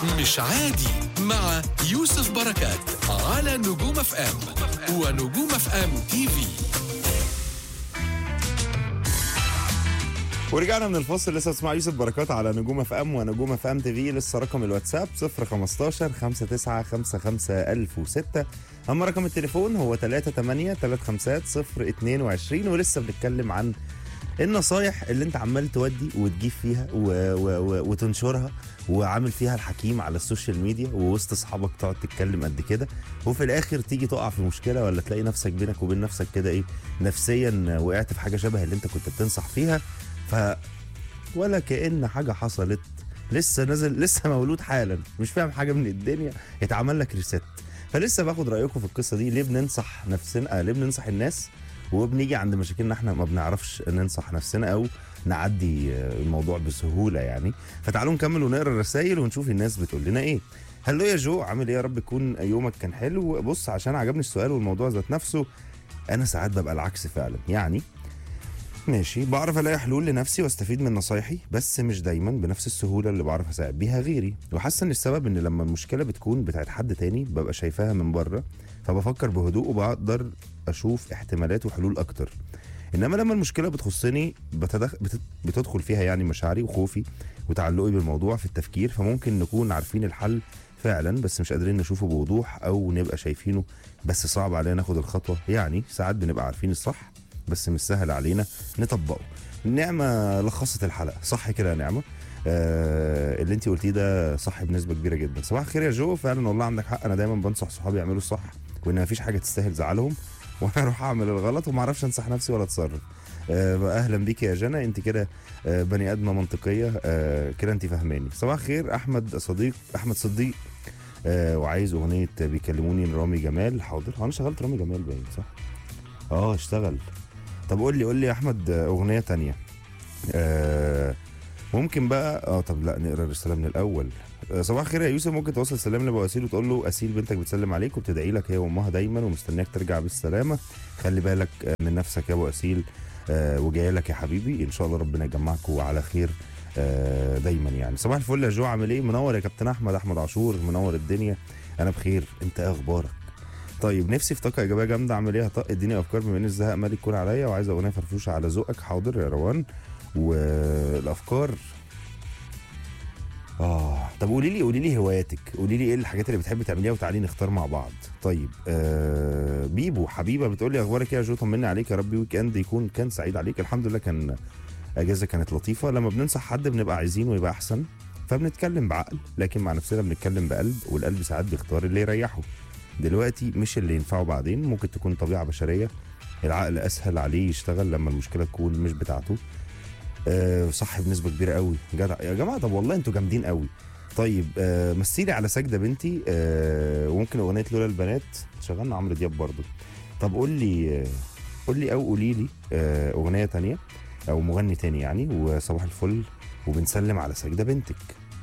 مش عادي مع يوسف بركات على نجوم اف ام ونجوم اف ام تي في ورجعنا من الفاصل لسه بتسمع يوسف بركات على نجوم اف ام ونجوم اف ام تي في لسه رقم الواتساب 015 59 55 1006 اما رقم التليفون هو 38 35 022 ولسه بنتكلم عن النصايح اللي انت عمال تودي وتجيب فيها و... و... و... وتنشرها وعامل فيها الحكيم على السوشيال ميديا ووسط اصحابك تقعد تتكلم قد كده وفي الاخر تيجي تقع في مشكله ولا تلاقي نفسك بينك وبين نفسك كده ايه نفسيا وقعت في حاجه شبه اللي انت كنت بتنصح فيها ف ولا كأن حاجة حصلت لسه نازل لسه مولود حالا مش فاهم حاجة من الدنيا اتعمل لك ريست فلسه باخد رأيكم في القصة دي ليه بننصح نفسنا آه ليه بننصح الناس وبنيجي عند مشاكلنا احنا ما بنعرفش ننصح نفسنا او نعدي آه، الموضوع بسهولة يعني فتعالوا نكمل ونقرا الرسائل ونشوف الناس بتقول لنا ايه هلو يا جو عامل ايه يا رب يكون يومك كان حلو بص عشان عجبني السؤال والموضوع ذات نفسه انا ساعات ببقى العكس فعلا يعني ماشي بعرف الاقي حلول لنفسي واستفيد من نصايحي بس مش دايما بنفس السهوله اللي بعرف اساعد بيها غيري وحاسه ان السبب ان لما المشكله بتكون بتاعت حد تاني ببقى شايفاها من بره فبفكر بهدوء وبقدر اشوف احتمالات وحلول اكتر انما لما المشكله بتخصني بتدخ... بت... بتدخل فيها يعني مشاعري وخوفي وتعلقي بالموضوع في التفكير فممكن نكون عارفين الحل فعلا بس مش قادرين نشوفه بوضوح او نبقى شايفينه بس صعب علينا ناخد الخطوه يعني ساعات بنبقى عارفين الصح بس مش سهل علينا نطبقه نعمة لخصت الحلقة صح كده يا نعمة آه اللي انت قلتيه ده صح بنسبة كبيرة جدا صباح الخير يا جو فعلا والله عندك حق انا دايما بنصح صحابي يعملوا الصح وان مفيش حاجة تستاهل زعلهم وانا اروح اعمل الغلط وما اعرفش انصح نفسي ولا اتصرف آه اهلا بيك يا جنى انت كده آه بني ادمه منطقيه آه كده انت فاهماني صباح الخير احمد صديق احمد صديق آه وعايز اغنيه بيكلموني رامي جمال حاضر هو انا شغلت رامي جمال باين صح اه اشتغل طب قول لي قول لي يا احمد آه، اغنيه تانية آه ممكن بقى اه طب لا نقرا الرساله من الاول آه صباح الخير يا يوسف ممكن توصل سلام لبواسيل وتقول له اسيل بنتك بتسلم عليك وبتدعي لك هي وامها دايما ومستنياك ترجع بالسلامه خلي بالك آه، من نفسك يا ابو اسيل آه وجاي لك يا حبيبي ان شاء الله ربنا يجمعكم على خير آه دايما يعني صباح الفل يا جو عامل ايه منور يا كابتن احمد احمد عاشور منور الدنيا انا بخير انت ايه اخبارك طيب نفسي في طاقه ايجابيه جامده اعمل ايه طق اديني افكار بما ان الزهق مالي يكون عليا وعايز اغنيه فرفوشه على ذوقك حاضر يا روان والافكار اه طب قولي لي قولي لي هواياتك قولي لي ايه الحاجات اللي بتحبي تعمليها وتعالي نختار مع بعض طيب آه بيبو حبيبه بتقول لي اخبارك ايه يا جو طمني عليك يا رب ويك اند يكون كان سعيد عليك الحمد لله كان اجازه كانت لطيفه لما بننصح حد بنبقى عايزينه يبقى احسن فبنتكلم بعقل لكن مع نفسنا بنتكلم بقلب والقلب ساعات بيختار اللي يريحه دلوقتي مش اللي ينفعه بعدين ممكن تكون طبيعه بشريه العقل اسهل عليه يشتغل لما المشكله تكون مش بتاعته آه صح بنسبه كبيره قوي جدع يا جماعه طب والله انتوا جامدين قوي طيب آه مثيلي على سجده بنتي آه وممكن اغنيه لولا البنات شغلنا عمرو دياب برضو طب قول لي آه قول لي او قولي لي آه اغنيه تانية او مغني تاني يعني وصباح الفل وبنسلم على سجده بنتك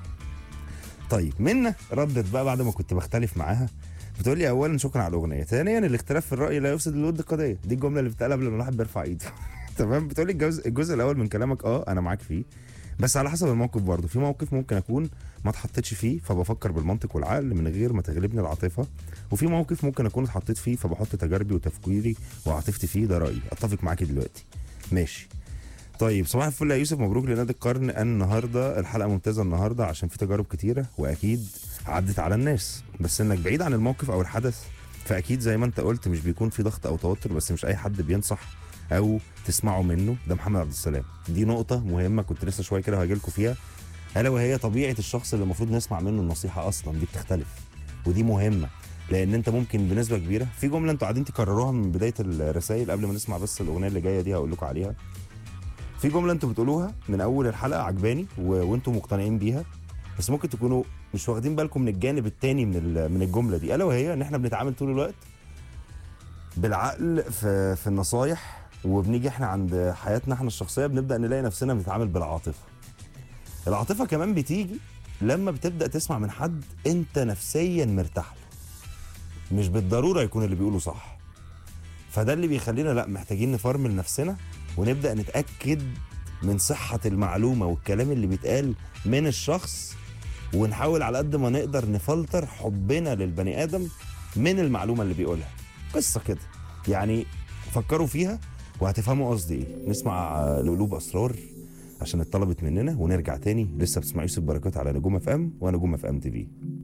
طيب منا ردت بقى بعد ما كنت بختلف معاها بتقول لي اولا شكرا على الاغنيه ثانيا الاختلاف في الراي لا يفسد الود القضيه دي الجمله اللي بتتقال قبل ما الواحد بيرفع ايده تمام بتقول لي الجزء, الجزء الاول من كلامك اه انا معاك فيه بس على حسب الموقف برضه في موقف ممكن اكون ما اتحطيتش فيه فبفكر بالمنطق والعقل من غير ما تغلبني العاطفه وفي موقف ممكن اكون اتحطيت فيه فبحط تجاربي وتفكيري وعاطفتي فيه ده رايي اتفق معاكي دلوقتي ماشي طيب صباح الفل يا يوسف مبروك لنادي القرن النهارده الحلقه ممتازه النهارده عشان في تجارب كتيره واكيد عدت على الناس بس انك بعيد عن الموقف او الحدث فاكيد زي ما انت قلت مش بيكون في ضغط او توتر بس مش اي حد بينصح او تسمعوا منه ده محمد عبد السلام دي نقطه مهمه كنت لسه شويه كده هاجي لكم فيها الا وهي طبيعه الشخص اللي المفروض نسمع منه النصيحه اصلا دي بتختلف ودي مهمه لان انت ممكن بنسبه كبيره في جمله انتوا قاعدين تكرروها من بدايه الرسائل قبل ما نسمع بس الاغنيه اللي جايه دي هقول لكم عليها في جمله انتوا بتقولوها من اول الحلقه عجباني و... وانتوا مقتنعين بيها بس ممكن تكونوا مش واخدين بالكم من الجانب التاني من ال... من الجمله دي الا وهي ان احنا بنتعامل طول الوقت بالعقل في في النصايح وبنيجي احنا عند حياتنا احنا الشخصيه بنبدا نلاقي نفسنا بنتعامل بالعاطفه العاطفه كمان بتيجي لما بتبدا تسمع من حد انت نفسيا مرتاح له مش بالضروره يكون اللي بيقوله صح فده اللي بيخلينا لا محتاجين نفرمل نفسنا ونبدا نتاكد من صحه المعلومه والكلام اللي بيتقال من الشخص ونحاول على قد ما نقدر نفلتر حبنا للبني ادم من المعلومه اللي بيقولها قصه كده يعني فكروا فيها وهتفهموا قصدي ايه نسمع آه، لقلوب اسرار عشان اتطلبت مننا ونرجع تاني لسه بتسمع يوسف بركات على نجوم اف ام ونجوم اف ام تي في